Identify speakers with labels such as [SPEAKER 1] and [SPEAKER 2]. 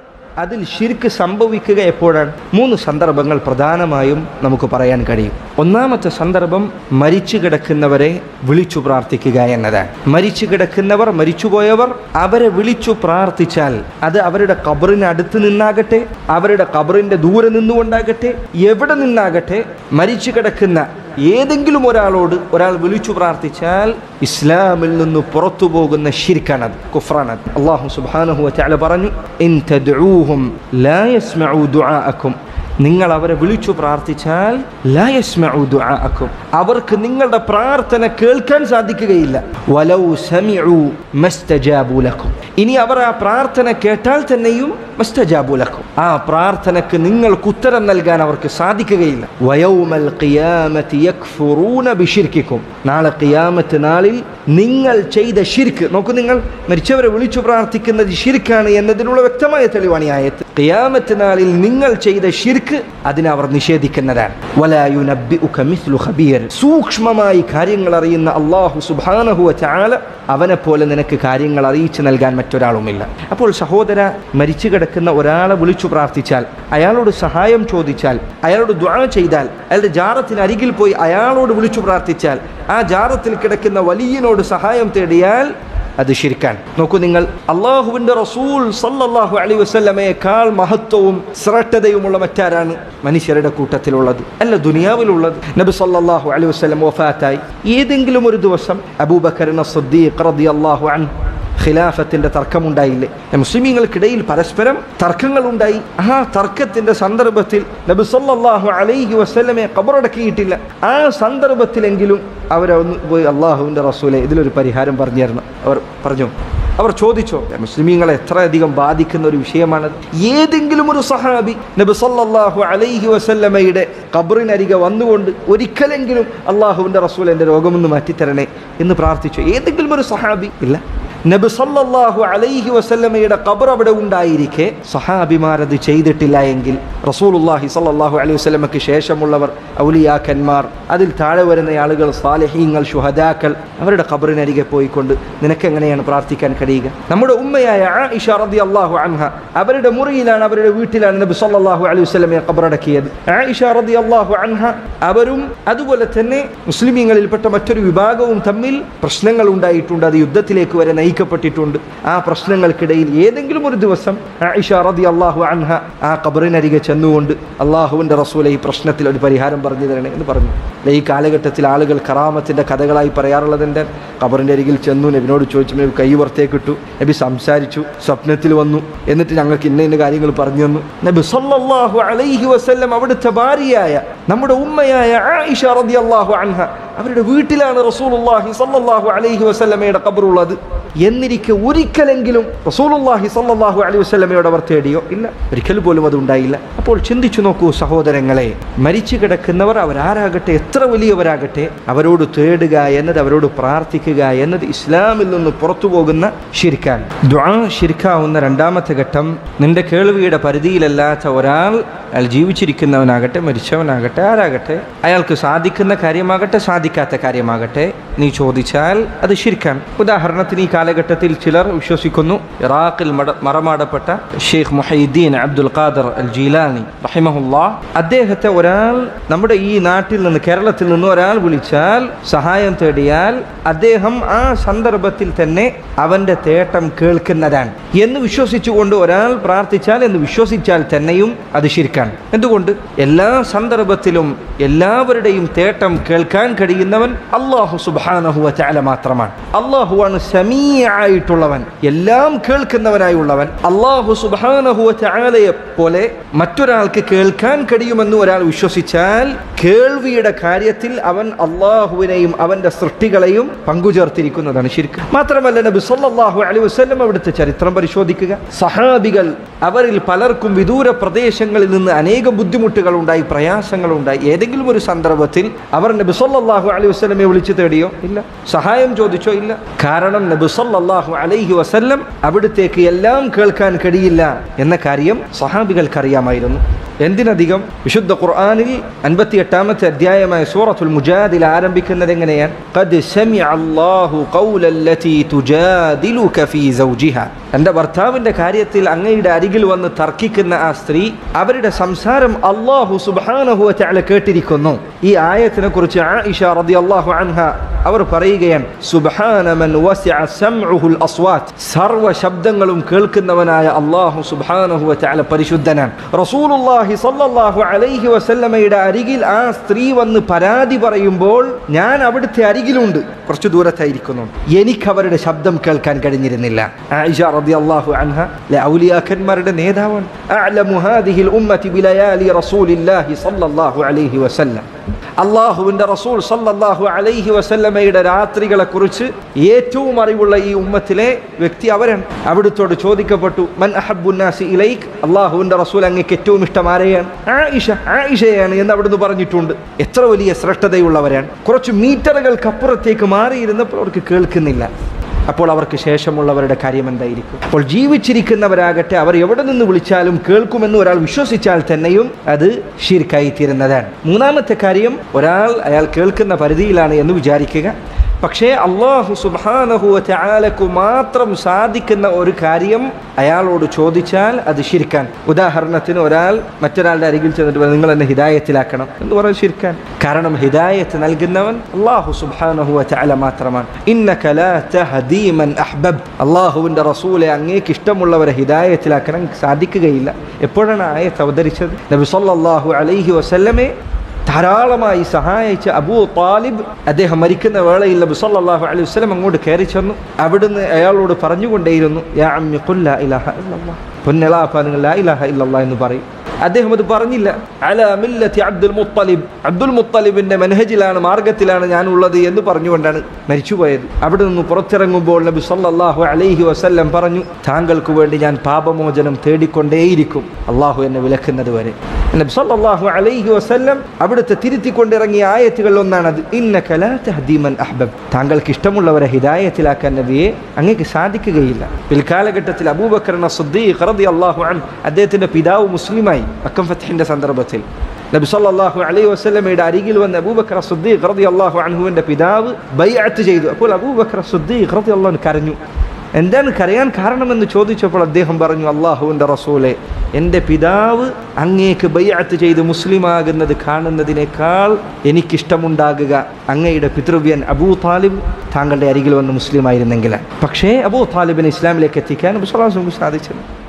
[SPEAKER 1] അതിൽ ശിർക്ക് സംഭവിക്കുക എപ്പോഴാണ് മൂന്ന് സന്ദർഭങ്ങൾ പ്രധാനമായും നമുക്ക് പറയാൻ കഴിയും ഒന്നാമത്തെ സന്ദർഭം മരിച്ചു കിടക്കുന്നവരെ വിളിച്ചു പ്രാർത്ഥിക്കുക എന്നതാണ് മരിച്ചു കിടക്കുന്നവർ മരിച്ചുപോയവർ അവരെ വിളിച്ചു പ്രാർത്ഥിച്ചാൽ അത് അവരുടെ കബറിന് അടുത്ത് നിന്നാകട്ടെ അവരുടെ കബറിന്റെ ദൂരെ നിന്നുകൊണ്ടാകട്ടെ എവിടെ നിന്നാകട്ടെ മരിച്ചു കിടക്കുന്ന ഏതെങ്കിലും ഒരാളോട് ഒരാൾ വിളിച്ചു പ്രാർത്ഥിച്ചാൽ ഇസ്ലാമിൽ നിന്ന് പുറത്തു പോകുന്ന ഷിർക്കാണത് കുഫ്രാണത് അള്ളാഹു സുബ്ഹാനഹു വതആല പറഞ്ഞു ഇൻ തദ്ഊഹും ലാ യസ്മഉ ദുആഅക്കും നിങ്ങൾ അവരെ വിളിച്ചു പ്രാർത്ഥിച്ചാൽ ലാ യസ്മഉ ദുആഅക്കും അവർക്ക് നിങ്ങളുടെ പ്രാർത്ഥന കേൾക്കാൻ സാധിക്കുകയില്ല വലൗ സമിഉ മസ്തജാബു ലക്കും ഇനി അവർ ആ പ്രാർത്ഥന കേട്ടാൽ തന്നെയും മസ്തജാബു ലക്കും ആ പ്രാർത്ഥനക്ക് നിങ്ങൾക്ക് ഉത്തരം നൽകാൻ അവർക്ക് സാധിക്കുകയില്ല വയൗമൽ ഖിയാമത്തി യക്ഫുറൂന ബിശിർക്കിക്കും നാളെ ഖിയാമത്ത് നാളിൽ നിങ്ങൾ ചെയ്ത ഷിർക്ക് നോക്കൂ നിങ്ങൾ മരിച്ചവരെ വിളിച്ചു പ്രാർത്ഥിക്കുന്നത് ഷിർക്കാണ് എന്നതിനുള്ള വ്യക്തമായ തെളിവാണ് ഈ ആയത്ത് ഖിയാമത്ത് നാളിൽ നിങ്ങൾ ചെയ്ത ഷിർക്ക് അതിനെ അവർ നിഷേധിക്കുന്നതാണ് വലാ യുനബ്ബിഉക മിസ്ലു ഖബീർ സൂക്ഷ്മമായി കാര്യങ്ങൾ അറിയുന്ന അള്ളാഹു സുബ്ഹാനഹു വതആല അവനെ പോലെ നിനക്ക് കാര്യങ്ങൾ അറിയിച്ചു നൽകാൻ മറ്റൊരാളുമില്ല അപ്പോൾ സഹോദര മരിച്ചു കിടക്കുന്ന ഒരാളെ വിളിച്ചു പ്രാർത്ഥിച്ചാൽ അയാളോട് സഹായം ചോദിച്ചാൽ അയാളോട് ദ്വാ ചെയ്താൽ അയാളുടെ ജാറത്തിന് അരികിൽ പോയി അയാളോട് വിളിച്ചു പ്രാർത്ഥിച്ചാൽ ആ ജാറത്തിൽ കിടക്കുന്ന വലിയനോട് സഹായം തേടിയാൽ അത് ശിരിക്കാൻ നോക്കൂ നിങ്ങൾ അള്ളാഹുവിന്റെ റസൂൽ സല്ലല്ലാഹു അലൈഹി വസല്ലമയേക്കാൾ മഹത്വവും ശ്രേഷ്ഠതയുമുള്ള മറ്റാരാണ് മനുഷ്യരുടെ കൂട്ടത്തിലുള്ളത് അല്ല ദുനിയാവിലുള്ളത് നബി സല്ലല്ലാഹു അലൈഹി വസല്ലം വഫാത്തായി ഏതെങ്കിലും ഒരു ദിവസം അബൂബക്കറിന സദ്ദീഖ് റളിയല്ലാഹു അൻഹു ഖിലാഫത്തിന്റെ തർക്കമുണ്ടായില്ലേ മുസ്ലിമീങ്ങൾക്കിടയിൽ പരസ്പരം തർക്കങ്ങളുണ്ടായി ആ തർക്കത്തിന്റെ സന്ദർഭത്തിൽ നബി സല്ലല്ലാഹു അലൈഹി വസല്ലമയെ കബറടക്കിയിട്ടില്ല ആ സന്ദർഭത്തിലെങ്കിലും അവരെ ഒന്ന് പോയി അള്ളാഹുവിന്റെ റസൂലെ ഇതിലൊരു പരിഹാരം പറഞ്ഞു തരണം അവർ പറഞ്ഞു അവർ ചോദിച്ചോ മുസ്ലിമീങ്ങളെ എത്രയധികം ബാധിക്കുന്ന ഒരു വിഷയമാണത് ഏതെങ്കിലും ഒരു സഹാബി നബി സല്ലല്ലാഹു അലൈഹി വസല്ലമയുടെ ഖബറിനരികെ വന്നുകൊണ്ട് ഒരിക്കലെങ്കിലും അള്ളാഹുവിന്റെ റസൂൽ എൻ്റെ രോഗമൊന്ന് മാറ്റിത്തരണേ എന്ന് പ്രാർത്ഥിച്ചു ഏതെങ്കിലും ഒരു സഹാബി ഇല്ല നബി സല്ലല്ലാഹു അലൈഹി വസല്ലമയുടെ ഖബർ അവിടെ ഉണ്ടായിരിക്കെ സഹാബിമാർ അത് ചെയ്തിട്ടില്ല എങ്കിൽ റസൂലുള്ളാഹി സല്ലല്ലാഹു അലൈഹി വസല്ലമയ്ക്ക് ശേഷമുള്ളവർ ഔലിയാക്കന്മാർ അതിൽ താഴെ വരുന്ന ആളുകൾ സാലിഹീങ്ങൾ ശുഹദാക്കൾ അവരുടെ ഖബറിനരികെ പോയിക്കൊണ്ട് നിനക്ക് എങ്ങനെയാണ് പ്രാർത്ഥിക്കാൻ കഴിയുക നമ്മുടെ ഉമ്മയായ ആയിഷ റളിയല്ലാഹു അൻഹ അവരുടെ മുറിയിലാണ് അവരുടെ വീട്ടിലാണ് നബി സല്ലല്ലാഹു അലൈഹി വസല്ലമയെ ഖബറടക്കിയത് ആയിഷ റളിയല്ലാഹു അൻഹ അവരും അതുപോലെ തന്നെ മുസ്ലിമീങ്ങളിൽപ്പെട്ട മറ്റൊരു വിഭാഗവും തമ്മിൽ പ്രശ്നങ്ങൾ ഉണ്ടായിട്ടുണ്ട് അത് യുദ്ധത്തിലേക്ക് വരെ നയിക്കപ്പെട്ടിട്ടുണ്ട് ആ പ്രശ്നങ്ങൾക്കിടയിൽ ഏതെങ്കിലും ഒരു ദിവസം ആയിഷ റതി അള്ളാഹു അൻഹ ആ ഖബറിനരികെ ചെന്നുകൊണ്ട് അള്ളാഹുവിൻ്റെ റസൂലെ ഈ പ്രശ്നത്തിൽ ഒരു പരിഹാരം പറഞ്ഞു തരണേ എന്ന് പറഞ്ഞു അല്ലെ ഈ കാലഘട്ടത്തിൽ ആളുകൾ കറാമത്തിൻ്റെ കഥകളായി പറയാറുള്ളതിൻ്റെ ഖബറിൻ്റെ അരികിൽ ചെന്നു നബിനോട് ചോദിച്ചു നബി കൈ പുറത്തേക്ക് ഇട്ടു നബി സംസാരിച്ചു സ്വപ്നത്തിൽ വന്നു എന്നിട്ട് ഞങ്ങൾക്ക് ഇന്ന ഇന്ന കാര്യങ്ങൾ പറഞ്ഞു തന്നു നബി സല്ലല്ലാഹു അലൈഹി വസല്ലം അവിടുത്തെ ഭാര്യയായ നമ്മുടെ ഉമ്മയായ ആയിഷ റതി അള്ളാഹു അൻഹ അവരുടെ വീട്ടിലാണ് റസൂലുള്ളാഹി സല്ലല്ലാഹു അലൈഹി വസല്ലമയുടെ ഖബറുള്ളത് എന്നിരിക്കെ ഒരിക്കലെങ്കിലും റസൂലുള്ളാഹി സല്ലല്ലാഹു അലൈഹി വസല്ലമയോട് അവർ തേടിയോ ഇല്ല ഒരിക്കൽ പോലും അത് ഉണ്ടായില്ല അപ്പോൾ ചിന്തിച്ചു നോക്കൂ സഹോദരങ്ങളെ മരിച്ചു കിടക്കുന്നവർ അവരാരാകട്ടെ എത്ര വലിയവരാകട്ടെ അവരോട് തേടുക എന്നത് അവരോട് പ്രാർത്ഥിക്കുക എന്നത് ഇസ്ലാമിൽ നിന്ന് പുറത്തു പോകുന്ന ഷിർക്കാൻ ദ്വാ ഷിർക്കാവുന്ന രണ്ടാമത്തെ ഘട്ടം നിന്റെ കേൾവിയുടെ പരിധിയിലല്ലാത്ത ഒരാൾ അയാൾ ജീവിച്ചിരിക്കുന്നവനാകട്ടെ മരിച്ചവനാകട്ടെ ആരാകട്ടെ അയാൾക്ക് സാധിക്കുന്ന കാര്യമാകട്ടെ സാധിക്കാത്ത കാര്യമാകട്ടെ നീ ചോദിച്ചാൽ അത് ശിരിക്കാൻ ഉദാഹരണത്തിന് ഈ കാലഘട്ടത്തിൽ ചിലർ വിശ്വസിക്കുന്നു ഇറാഖിൽ മട- മറമാടപ്പെട്ട ഷെയ്ഖ് മുഹൈദ്ദീൻ അബ്ദുൽ ഖാദർ അൽ ജീലാനി റഹിമഹുല്ലാ അദ്ദേഹത്തെ ഒരാൾ നമ്മുടെ ഈ നാട്ടിൽ നിന്ന് കേരളത്തിൽ നിന്ന് ഒരാൾ വിളിച്ചാൽ സഹായം തേടിയാൽ അദ്ദേഹം ആ സന്ദർഭത്തിൽ തന്നെ അവന്റെ തേട്ടം കേൾക്കുന്നതാണ് എന്ന് വിശ്വസിച്ചുകൊണ്ട് ഒരാൾ പ്രാർത്ഥിച്ചാൽ എന്ന് വിശ്വസിച്ചാൽ തന്നെയും അത് ശിരിക്കാൻ എന്തുകൊണ്ട് എല്ലാ സന്ദർഭത്തിലും എല്ലാവരുടെയും തേട്ടം കേൾക്കാൻ കഴിയുന്നവൻ അള്ളാഹു സുബാനഹുവ ചാല മാത്രമാണ് അള്ളാഹുവാണ് സമീയായിട്ടുള്ളവൻ എല്ലാം കേൾക്കുന്നവനായുള്ളവൻ അള്ളാഹു സുബാനഹുവ ചാലയെ പോലെ മറ്റൊരാൾക്ക് കേൾക്കാൻ കഴിയുമെന്ന് ഒരാൾ വിശ്വസിച്ചാൽ കേൾവിയുടെ കാര്യത്തിൽ അവൻ അള്ളാഹുവിനെയും അവന്റെ സൃഷ്ടികളെയും പങ്കുചേർത്തിരിക്കുന്നതാണ് ശരിക്കും മാത്രമല്ല നബി സല്ലല്ലാഹു അലൈഹി വസല്ലം അവിടുത്തെ ചരിത്രം പരിശോധിക്കുക സഹാബികൾ അവരിൽ പലർക്കും വിദൂര പ്രദേശങ്ങളിൽ നിന്ന് അനേകം ബുദ്ധിമുട്ടുകൾ ഉണ്ടായി പ്രയാസങ്ങൾ ഉണ്ടായി ഏതെങ്കിലും ഒരു സന്ദർഭത്തിൽ അവർ നബി സല്ലല്ലാഹു അലൈഹി വസല്ലമയെ വിളിച്ചു തേടിയോ ഇല്ല സഹായം ചോദിച്ചോ ഇല്ല കാരണം നബി സല്ലല്ലാഹു അലൈഹി വസല്ലം അവിടുത്തേക്ക് എല്ലാം കേൾക്കാൻ കഴിയില്ല എന്ന കാര്യം സഹാബികൾക്ക് അറിയാമായിരുന്നു എന്തിനധികം വിശുദ്ധ ഖുർആനിൽ അൻപത്തി എട്ടാമത്തെ അധ്യായമായ സൂറത്തുൽ മുജാദിൽ ആരംഭിക്കുന്നത് എങ്ങനെയാണ് ഖദ് സമിഅ അല്ലാഹു ഖൗലല്ലതി തുജാദിലുക ഫീ സൗജിഹ എൻ്റെ ഭർത്താവിൻ്റെ കാര്യത്തിൽ അങ്ങയുടെ അരികിൽ വന്ന് തർക്കിക്കുന്ന ആ സ്ത്രീ അവരുടെ സംസാരം അള്ളാഹു സുബ്ഹാനഹു വതആല കേട്ടിരിക്കുന്നു ഈ ആയത്തിനെ കുറിച്ച് ആയിഷ റളിയല്ലാഹു അൻഹ അവർ പറയുകയാണ് സുബ്ഹാന മൻ വസിഅ സംഉഹുൽ അസ്വാത്ത് സർവ്വ ശബ്ദങ്ങളും കേൾക്കുന്നവനായ അള്ളാഹു സുബ്ഹാനഹു വതആല പരിശുദ്ധനാണ് റസൂലുള്ളാഹി സ്വല്ലല്ലാഹു അലൈഹി വസല്ലമയുടെ അരികിൽ ആ സ്ത്രീ വന്ന് പരാതി പറയുമ്പോൾ ഞാൻ അവിടുത്തെ അരികിലുണ്ട് കുറച്ച് ദൂരത്തായിരിക്കുന്നു എനിക്ക് അവരുടെ ശബ്ദം കേൾക്കാൻ കഴിഞ്ഞിരുന്നില്ല ആയിഷ റളിയല്ലാഹു അൻഹ ഔലിയാക്കന്മാരുടെ നേതാവാണ് അഅലമു ഹാദിഹിൽ ഉമ്മത്തി ബിലയാലി റസൂലില്ലാഹി സ്വല്ലല്ലാഹു അലൈഹി വസല്ലം അള്ളാഹുവിൻ്റെ റസൂൽ സല്ലല്ലാഹു അലൈഹി വസല്ലമയുടെ രാത്രികളെ കുറിച്ച് ഏറ്റവും അറിവുള്ള ഈ ഉമ്മത്തിലെ വ്യക്തി അവരാണ് അവിടുത്തോട് ചോദിക്കപ്പെട്ടു മൻ അഹബുന്നാസി ഇലൈക്ക് അള്ളാഹുവിൻ്റെ റസൂൽ അങ്ങേക്ക് ഏറ്റവും ഇഷ്ടം ആരെയാണ് ആയിഷ ആയിഷയാണ് എന്ന് അവിടുന്ന് പറഞ്ഞിട്ടുണ്ട് എത്ര വലിയ ശ്രേഷ്ഠതയുള്ളവരാണ് കുറച്ച് മീറ്ററുകൾക്കപ്പുറത്തേക്ക് മാറിയിരുന്നപ്പോൾ അവർക്ക് കേൾക്കുന്നില്ല അപ്പോൾ അവർക്ക് ശേഷമുള്ളവരുടെ കാര്യം എന്തായിരിക്കും അപ്പോൾ ജീവിച്ചിരിക്കുന്നവരാകട്ടെ അവർ എവിടെ നിന്ന് വിളിച്ചാലും കേൾക്കുമെന്ന് ഒരാൾ വിശ്വസിച്ചാൽ തന്നെയും അത് ഷിർക്കായി തീരുന്നതാണ് മൂന്നാമത്തെ കാര്യം ഒരാൾ അയാൾ കേൾക്കുന്ന പരിധിയിലാണ് എന്ന് വിചാരിക്കുക പക്ഷേ അള്ളാഹു സുബാനഹുവ ചാലക്കു മാത്രം സാധിക്കുന്ന ഒരു കാര്യം അയാളോട് ചോദിച്ചാൽ അത് ശിരിക്കാൻ ഉദാഹരണത്തിന് ഒരാൾ മറ്റൊരാളുടെ അരികിൽ ചെന്നിട്ട് പറയും, നിങ്ങൾ എന്നെ ഹിദായത്തിലാക്കണം എന്ന് പറഞ്ഞാൽ ശിരിക്കാൻ കാരണം ഹിദായത്ത് നൽകുന്നവൻ അള്ളാഹു സുബാനഹുവ ചാല മാത്രമാണ് ഇന്നക ലാ തഹ്ദീ മൻ അഹ്ബബ് അള്ളാഹുവിൻ്റെ റസൂലെ അങ്ങേക്ക് ഇഷ്ടമുള്ളവരെ ഹിദായത്തിലാക്കാൻ സാധിക്കുകയില്ല എപ്പോഴാണ് ആയത്ത് അവതരിച്ചത് നബി സല്ലല്ലാഹു അലൈഹി വസല്ലമെ ധാരാളമായി സഹായിച്ച അബൂ താലിബ് അദ്ദേഹം മരിക്കുന്ന വേളയിൽ നബി സല്ലല്ലാഹു അലൈഹി വസല്ലം അങ്ങോട്ട് കയറി ചെന്നു അവിടുന്ന് അയാളോട് പറഞ്ഞുകൊണ്ടേയിരുന്നു യാ അമ്മി ഖുൽ ലാ ഇലാഹ ഇല്ലല്ലാഹ് പൊന്നലാപ്പ നിങ്ങൾ ലാ ഇലാഹ ഇല്ലല്ലാഹ് എന്ന് പറയും അദ്ദേഹം അത് പറഞ്ഞില്ല അല മില്ലത്തി അബ്ദുൽ മുത്തലിബ് അബ്ദുൽ മുത്തലിബിന്റെ മനഹജിലാണ് മാർഗത്തിലാണ് ഞാൻ ഉള്ളത് എന്ന് പറഞ്ഞുകൊണ്ടാണ് മരിച്ചുപോയത് അവിടെ നിന്ന് പുറത്തിറങ്ങുമ്പോൾ നബി സല്ലല്ലാഹു അലൈഹി വസല്ലം പറഞ്ഞു താങ്കൾക്ക് വേണ്ടി ഞാൻ പാപമോചനം തേടിക്കൊണ്ടേയിരിക്കും അള്ളാഹു എന്നെ വിലക്കുന്നത് വരെ നബി സല്ലല്ലാഹു അലൈഹി വസല്ലം അവിടുത്തെ തിരുത്തിക്കൊണ്ടിറങ്ങിയ ആയത്തുകളിൽ ഒന്നാണത് ഇന്നക ലാ തഹ്ദീ മൻ അഹ്ബബ് താങ്കൾക്ക് ഇഷ്ടമുള്ളവരെ ഹിദായത്തിലാക്കാൻ നബിയെ അങ്ങേക്ക് സാധിക്കുകയില്ല പിൽക്കാലഘട്ടത്തിൽ അബൂബക്കർ സിദ്ദീഖ് റളിയല്ലാഹു അൻഹു അദ്ദേഹത്തിന്റെ പിതാവ് മുസ്ലിമായി മക്കം ഫത്തിഹിന്റെ സന്ദർഭത്തിൽ നബി സല്ലല്ലാഹു അലൈഹി വസല്ലമയുടെ അരികിൽ വന്ന അബൂബക്കർ സിദ്ദീഖ് റളിയല്ലാഹു അൻഹുവിന്റെ പിതാവ് ബൈഅത്ത് ചെയ്തു അപ്പോൾ അബൂബക്കർ സിദ്ദീഖ് റളിയല്ലാഹു അൻഹു കരഞ്ഞു എന്താണ് കരയാൻ കാരണമെന്ന് ചോദിച്ചപ്പോൾ അദ്ദേഹം പറഞ്ഞു അള്ളാഹുവിൻ്റെ റസൂലെ എൻ്റെ പിതാവ് അങ്ങേക്ക് ബയ്യാത്ത് ചെയ്ത് മുസ്ലിമാകുന്നത് കാണുന്നതിനേക്കാൾ എനിക്കിഷ്ടമുണ്ടാകുക അങ്ങയുടെ പിതൃവ്യൻ അബൂ താലിബ് താങ്കളുടെ അരികിൽ വന്ന് മുസ്ലിമായിരുന്നെങ്കിൽ പക്ഷേ അബൂ താലിബിനെ ഇസ്ലാമിലേക്ക് എത്തിക്കാൻ നബി സ്വല്ലല്ലാഹു അലൈഹി വസല്ലം സാധിച്ചത്